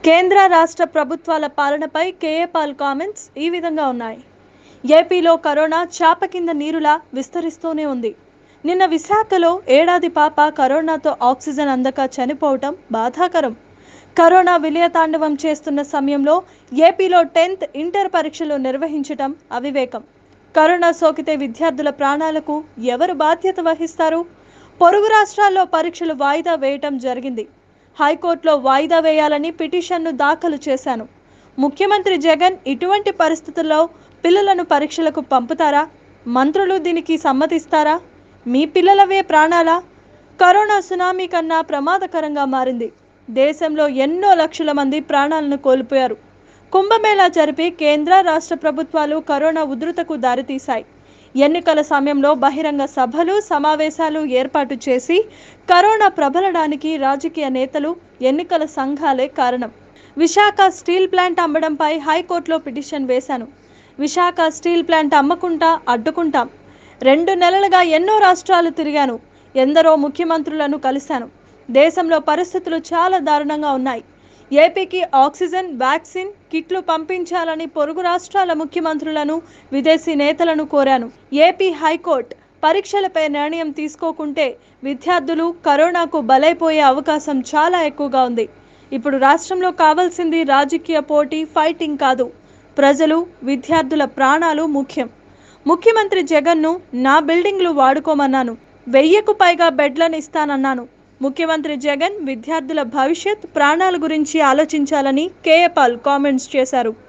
కేంద్ర రాష్ట్ర ప్రభుత్వాల పాలనపై కేఏ పాల్ కామెంట్స్ ఈ విధంగా ఉన్నాయి ఏపీలో కరోనా చాప కింద నీరులా విస్తరిస్తూనే ఉంది నిన్న విశాఖలో ఏడాది పాప కరోనాతో ఆక్సిజన్ అందక చనిపోవటం బాధాకరం కరోనా విలయతాండవం చేస్తున్న సమయంలో ఏపీలో టెన్త్ ఇంటర్ పరీక్షలు నిర్వహించటం అవివేకం కరోనా సోకితే విద్యార్థుల ప్రాణాలకు ఎవరు బాధ్యత వహిస్తారు పొరుగు రాష్ట్రాల్లో పరీక్షలు వాయిదా వేయటం జరిగింది హైకోర్టులో వాయిదా వేయాలని పిటిషన్ను దాఖలు చేశాను ముఖ్యమంత్రి జగన్ ఇటువంటి పరిస్థితుల్లో పిల్లలను పరీక్షలకు పంపుతారా మంత్రులు దీనికి సమ్మతిస్తారా మీ పిల్లలవే ప్రాణాలా కరోనా సునామీ కన్నా ప్రమాదకరంగా మారింది దేశంలో ఎన్నో లక్షల మంది ప్రాణాలను కోల్పోయారు కుంభమేళా జరిపి కేంద్ర రాష్ట్ర ప్రభుత్వాలు కరోనా ఉధృతకు దారితీశాయి ఎన్నికల సమయంలో బహిరంగ సభలు సమావేశాలు ఏర్పాటు చేసి కరోనా ప్రబలడానికి రాజకీయ నేతలు ఎన్నికల సంఘాలే కారణం విశాఖ స్టీల్ ప్లాంట్ అమ్మడంపై హైకోర్టులో పిటిషన్ వేశాను విశాఖ స్టీల్ ప్లాంట్ అమ్మకుంటా అడ్డుకుంటాం రెండు నెలలుగా ఎన్నో రాష్ట్రాలు తిరిగాను ఎందరో ముఖ్యమంత్రులను కలిశాను దేశంలో పరిస్థితులు చాలా దారుణంగా ఉన్నాయి ఏపీకి ఆక్సిజన్ వ్యాక్సిన్ కిట్లు పంపించాలని పొరుగు రాష్ట్రాల ముఖ్యమంత్రులను విదేశీ నేతలను కోరాను ఏపీ హైకోర్టు పరీక్షలపై నిర్ణయం తీసుకోకుంటే విద్యార్థులు కరోనాకు బలైపోయే అవకాశం చాలా ఎక్కువగా ఉంది ఇప్పుడు రాష్ట్రంలో కావాల్సింది రాజకీయ పోటీ ఫైటింగ్ కాదు ప్రజలు విద్యార్థుల ప్రాణాలు ముఖ్యం ముఖ్యమంత్రి జగన్ను నా బిల్డింగ్లు వాడుకోమన్నాను వెయ్యకు పైగా బెడ్లను ఇస్తానన్నాను ముఖ్యమంత్రి జగన్ విద్యార్థుల భవిష్యత్ ప్రాణాల గురించి ఆలోచించాలని కేఏపాల్ కామెంట్స్ చేశారు